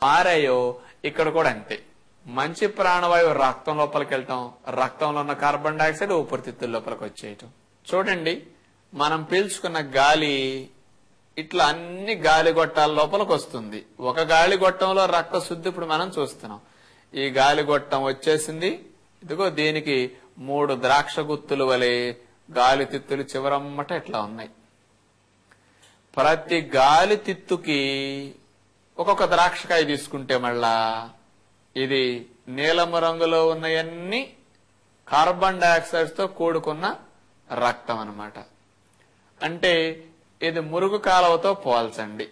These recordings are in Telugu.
మారాయో ఇక్కడ కూడా అంతే మంచి ప్రాణవాయువు రక్తం లోపలికి వెళ్ళటం రక్తంలో ఉన్న కార్బన్ డైఆక్సైడ్ ఊపిరితిత్తుల లోపలికి వచ్చేయటం చూడండి మనం పీల్చుకున్న గాలి ఇట్లా అన్ని గాలి గొట్టాల లోపలికి వస్తుంది ఒక గాలి గొట్టంలో రక్త శుద్ధి ఇప్పుడు మనం చూస్తున్నాం ఈ గాలి గొట్టం వచ్చేసింది ఇదిగో దీనికి మూడు ద్రాక్ష గుత్తులు వలె గాలి తిత్తులు చివరమ్మట ఇట్లా ఉన్నాయి ప్రతి గాలి తిత్తుకి ఒక్కొక్క ద్రాక్షకాయ తీసుకుంటే మళ్ళా ఇది నీలము రంగులో ఉన్నవన్నీ కార్బన్ డైఆక్సైడ్స్ తో కూడుకున్న రక్తం అన్నమాట అంటే ఇది మురుగు కాలువతో పోల్చండి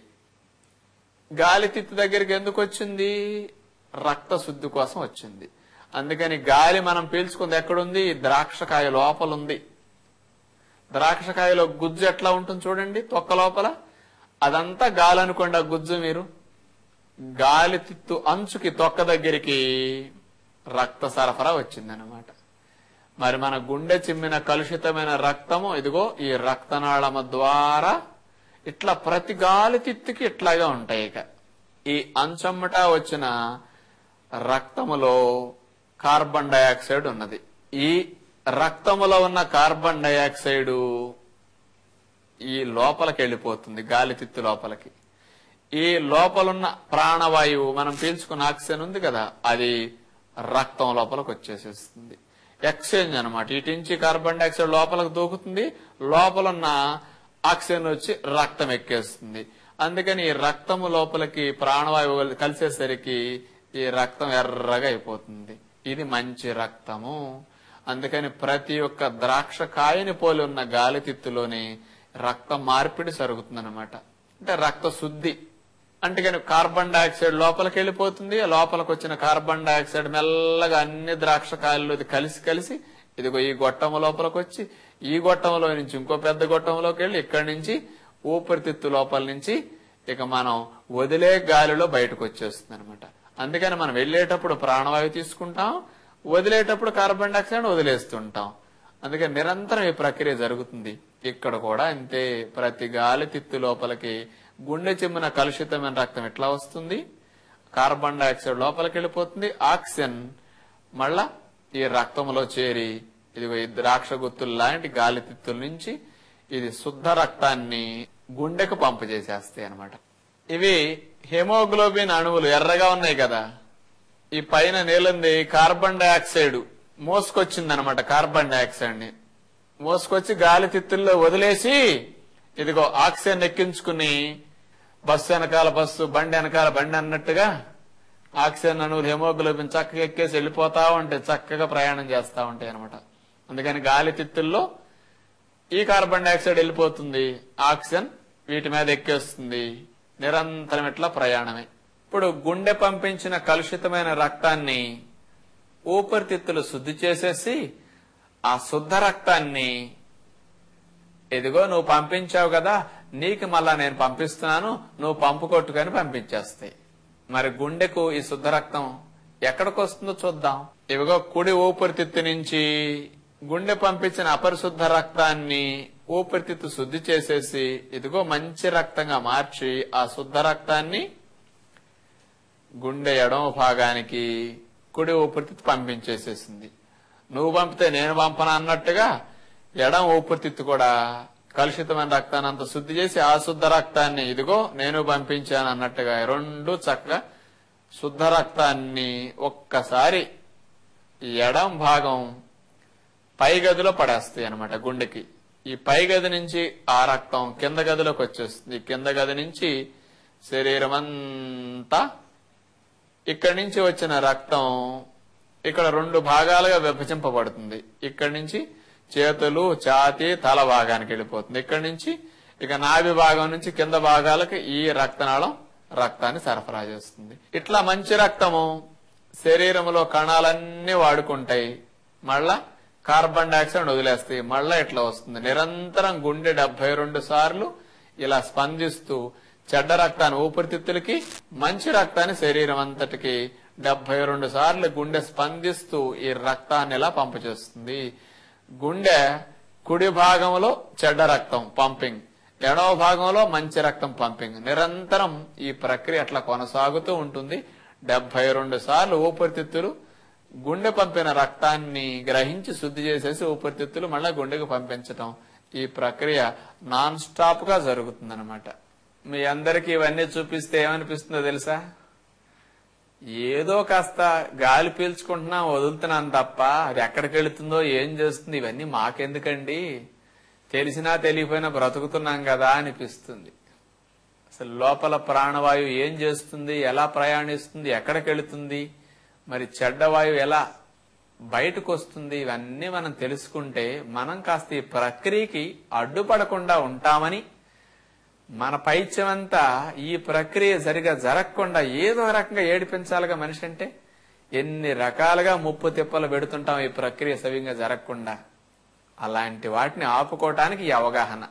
గాలి తిత్తి దగ్గరికి ఎందుకు వచ్చింది రక్త శుద్ధి కోసం వచ్చింది అందుకని గాలి మనం పీల్చుకుంది ఎక్కడుంది ద్రాక్షకాయ లోపల ఉంది ద్రాక్షకాయలో గుజ్జు ఎట్లా ఉంటుంది చూడండి తొక్క లోపల అదంతా గాలి అనుకోండి ఆ గుజ్జు మీరు గాలి తిత్తు అంచుకి తొక్క దగ్గరికి రక్త సరఫరా వచ్చిందనమాట మరి మన గుండె చిమ్మిన కలుషితమైన రక్తము ఇదిగో ఈ రక్తనాళము ద్వారా ఇట్లా ప్రతి గాలి తిత్తుకి ఇట్లాగా ఉంటాయి ఇక ఈ అంచమ్మట వచ్చిన రక్తములో కార్బన్ డయాక్సైడ్ ఉన్నది ఈ రక్తములో ఉన్న కార్బన్ డయాక్సైడ్ ఈ లోపలికి వెళ్ళిపోతుంది గాలి తిత్తు లోపలికి ఈ లోపలున్న ప్రాణవాయువు మనం పీల్చుకున్న ఆక్సిజన్ ఉంది కదా అది రక్తం లోపలికి వచ్చేసేస్తుంది ఎక్స్చేంజ్ అనమాట ఇటు నుంచి కార్బన్ డైఆక్సైడ్ లోపలికి దూకుతుంది లోపలున్న ఆక్సిజన్ వచ్చి రక్తం ఎక్కేస్తుంది అందుకని ఈ రక్తము లోపలికి ప్రాణవాయువు కలిసేసరికి ఈ రక్తం ఎర్రగా అయిపోతుంది ఇది మంచి రక్తము అందుకని ప్రతి ఒక్క ద్రాక్ష కాయని పోలి ఉన్న గాలితిత్తులోని రక్త మార్పిడి జరుగుతుందన్నమాట అంటే రక్త శుద్ధి అంటే కానీ కార్బన్ డైఆక్సైడ్ లోపలికి వెళ్ళిపోతుంది ఆ లోపలికి వచ్చిన కార్బన్ డైఆక్సైడ్ మెల్లగా అన్ని ద్రాక్ష కాయల్లో ఇది కలిసి కలిసి ఇదిగో ఈ గొట్టం లోపలికి వచ్చి ఈ గొట్టంలో నుంచి ఇంకో పెద్ద గొట్టంలోకి వెళ్ళి ఇక్కడి నుంచి ఊపిరితిత్తు లోపల నుంచి ఇక మనం వదిలే గాలిలో బయటకు వచ్చేస్తుంది అనమాట అందుకని మనం వెళ్ళేటప్పుడు ప్రాణవాయువు తీసుకుంటాం వదిలేటప్పుడు కార్బన్ డైఆక్సైడ్ వదిలేస్తుంటాం అందుకని నిరంతరం ఈ ప్రక్రియ జరుగుతుంది ఇక్కడ కూడా అంతే ప్రతి గాలి తిత్తు లోపలికి గుండె చిమ్మిన కలుషితమైన రక్తం ఎట్లా వస్తుంది కార్బన్ డైఆక్సైడ్ లోపలికి వెళ్ళిపోతుంది ఆక్సిజన్ మళ్ళా ఈ రక్తంలో చేరి ఇదిగో ఈ ద్రాక్ష గుత్తులు లాంటి గాలి తిత్తుల నుంచి ఇది శుద్ధ రక్తాన్ని గుండెకు పంపు చేసేస్తాయి అనమాట ఇవి హెమోగ్లోబిన్ అణువులు ఎర్రగా ఉన్నాయి కదా ఈ పైన నీలంది కార్బన్ డైఆక్సైడ్ మోసుకొచ్చింది అనమాట కార్బన్ డైఆక్సైడ్ ని మోసుకొచ్చి గాలి తిత్తుల్లో వదిలేసి ఇదిగో ఆక్సిజన్ ఎక్కించుకుని బస్సు వెనకాల బస్సు బండి వెనకాల బండి అన్నట్టుగా ఆక్సిజన్ అణువులు హెమోగ్లోబిన్ చక్కగా ఎక్కేసి వెళ్ళిపోతా ఉంటాయి చక్కగా ప్రయాణం చేస్తా ఉంటాయి అనమాట అందుకని గాలి తిత్తుల్లో ఈ కార్బన్ డైఆక్సైడ్ వెళ్ళిపోతుంది ఆక్సిజన్ వీటి మీద ఎక్కేస్తుంది నిరంతరం ఇట్లా ప్రయాణమే ఇప్పుడు గుండె పంపించిన కలుషితమైన రక్తాన్ని ఊపిరితిత్తులు శుద్ధి చేసేసి ఆ శుద్ధ రక్తాన్ని ఇదిగో నువ్వు పంపించావు కదా నీకు మళ్ళా నేను పంపిస్తున్నాను నువ్వు పంపు కొట్టుకొని పంపించేస్తాయి మరి గుండెకు ఈ శుద్ధ రక్తం ఎక్కడికి వస్తుందో చూద్దాం ఇవిగో కుడి ఊపిరితిత్తు నుంచి గుండె పంపించిన అపరిశుద్ధ రక్తాన్ని ఊపిరితిత్తు శుద్ధి చేసేసి ఇదిగో మంచి రక్తంగా మార్చి ఆ శుద్ధ రక్తాన్ని గుండె ఎడమ భాగానికి కుడి ఊపిరితిత్తు పంపించేసేసింది నువ్వు పంపితే నేను పంపను అన్నట్టుగా ఎడం ఊపిరితిత్తు కూడా కలుషితమైన రక్తాన్ని అంత శుద్ధి చేసి ఆ శుద్ధ రక్తాన్ని ఇదిగో నేను పంపించాను అన్నట్టుగా రెండు చక్కగా శుద్ధ రక్తాన్ని ఒక్కసారి ఈ ఎడం భాగం పై గదిలో పడేస్తాయి అనమాట గుండెకి ఈ పై గది నుంచి ఆ రక్తం కింద గదిలోకి వచ్చేస్తుంది ఈ కింద గది నుంచి శరీరం అంతా ఇక్కడి నుంచి వచ్చిన రక్తం ఇక్కడ రెండు భాగాలుగా విభజింపబడుతుంది ఇక్కడి నుంచి చేతులు ఛాతి తల భాగానికి వెళ్ళిపోతుంది ఇక్కడి నుంచి ఇక నాభి భాగం నుంచి కింద భాగాలకు ఈ రక్తనాళం రక్తాన్ని సరఫరా చేస్తుంది ఇట్లా మంచి రక్తము శరీరంలో కణాలన్నీ వాడుకుంటాయి మళ్ళా కార్బన్ డైఆక్సైడ్ వదిలేస్తాయి మళ్ళా ఇట్లా వస్తుంది నిరంతరం గుండె డెబ్బై రెండు సార్లు ఇలా స్పందిస్తూ చెడ్డ రక్తాన్ని ఊపిరితిత్తులకి మంచి రక్తాన్ని శరీరం అంతటికి డెబ్బై రెండు సార్లు గుండె స్పందిస్తూ ఈ రక్తాన్ని ఇలా పంపు చేస్తుంది గుండె కుడి భాగంలో చెడ్డ రక్తం పంపింగ్ ఎడవ భాగంలో మంచి రక్తం పంపింగ్ నిరంతరం ఈ ప్రక్రియ అట్లా కొనసాగుతూ ఉంటుంది డెబ్బై రెండు సార్లు ఊపిరితిత్తులు గుండె పంపిన రక్తాన్ని గ్రహించి శుద్ధి చేసేసి ఊపిరితిత్తులు మళ్ళీ గుండెకు పంపించటం ఈ ప్రక్రియ నాన్ స్టాప్ గా జరుగుతుందన్నమాట మీ అందరికీ ఇవన్నీ చూపిస్తే ఏమనిపిస్తుందో తెలుసా ఏదో కాస్త గాలి పీల్చుకుంటున్నాం వదులుతున్నాం తప్ప అది ఎక్కడికి వెళుతుందో ఏం చేస్తుంది ఇవన్నీ మాకెందుకండి తెలిసినా తెలియపోయినా బ్రతుకుతున్నాం కదా అనిపిస్తుంది అసలు లోపల ప్రాణవాయువు ఏం చేస్తుంది ఎలా ప్రయాణిస్తుంది ఎక్కడికి వెళుతుంది మరి చెడ్డవాయువు ఎలా బయటకు వస్తుంది ఇవన్నీ మనం తెలుసుకుంటే మనం కాస్త ఈ ప్రక్రియకి అడ్డుపడకుండా ఉంటామని మన పైత్యమంతా ఈ ప్రక్రియ సరిగా జరగకుండా ఏదో రకంగా ఏడిపించాలిగా మనిషి అంటే ఎన్ని రకాలుగా ముప్పు తిప్పలు పెడుతుంటాం ఈ ప్రక్రియ సవ్యంగా జరగకుండా అలాంటి వాటిని ఆపుకోవటానికి ఈ అవగాహన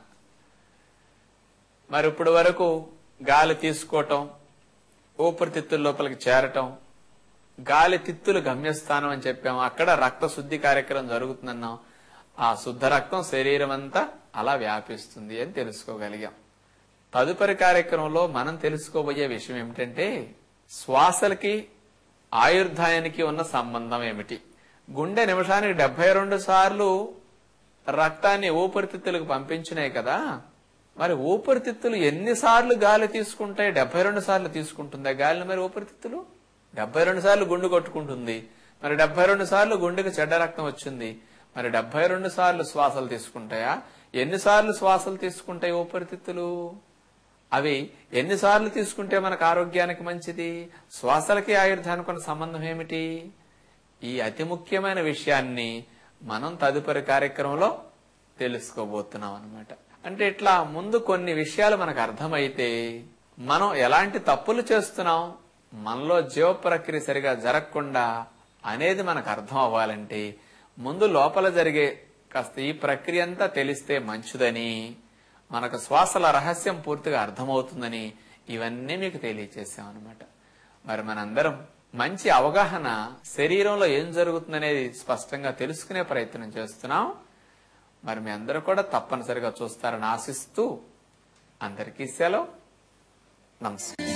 మరి ఇప్పుడు వరకు గాలి తీసుకోవటం ఊపిరితిత్తుల లోపలికి చేరటం గాలి తిత్తులు గమ్యస్థానం అని చెప్పాము అక్కడ రక్త శుద్ధి కార్యక్రమం జరుగుతుందన్నాం ఆ శుద్ధ రక్తం శరీరం అంతా అలా వ్యాపిస్తుంది అని తెలుసుకోగలిగాం తదుపరి కార్యక్రమంలో మనం తెలుసుకోబోయే విషయం ఏమిటంటే శ్వాసలకి ఆయుర్దాయానికి ఉన్న సంబంధం ఏమిటి గుండె నిమిషానికి డెబ్బై రెండు సార్లు రక్తాన్ని ఊపిరితిత్తులకు పంపించినాయి కదా మరి ఊపిరితిత్తులు ఎన్నిసార్లు గాలి తీసుకుంటాయి డెబ్బై రెండు సార్లు తీసుకుంటుందా గాలిని మరి ఊపిరితిత్తులు డెబ్బై రెండు సార్లు గుండు కొట్టుకుంటుంది మరి డెబ్బై రెండు సార్లు గుండెకు చెడ్డ రక్తం వచ్చింది మరి డెబ్బై రెండు సార్లు శ్వాసలు తీసుకుంటాయా ఎన్నిసార్లు శ్వాసలు తీసుకుంటాయి ఊపిరితిత్తులు అవి ఎన్నిసార్లు తీసుకుంటే మనకు ఆరోగ్యానికి మంచిది శ్వాసలకి ఆయుర్ధానికి ఉన్న సంబంధం ఏమిటి ఈ అతి ముఖ్యమైన విషయాన్ని మనం తదుపరి కార్యక్రమంలో తెలుసుకోబోతున్నాం అనమాట అంటే ఇట్లా ముందు కొన్ని విషయాలు మనకు అర్థమైతే మనం ఎలాంటి తప్పులు చేస్తున్నాం మనలో జీవ ప్రక్రియ సరిగా జరగకుండా అనేది మనకు అర్థం అవ్వాలంటే ముందు లోపల జరిగే కాస్త ఈ ప్రక్రియ అంతా తెలిస్తే మంచిదని మనకు శ్వాసల రహస్యం పూర్తిగా అర్థమవుతుందని ఇవన్నీ మీకు తెలియచేసాం అనమాట మరి మనందరం మంచి అవగాహన శరీరంలో ఏం జరుగుతుందనేది స్పష్టంగా తెలుసుకునే ప్రయత్నం చేస్తున్నాం మరి మీ అందరూ కూడా తప్పనిసరిగా చూస్తారని ఆశిస్తూ అందరికీ సెలవు నమస్కారం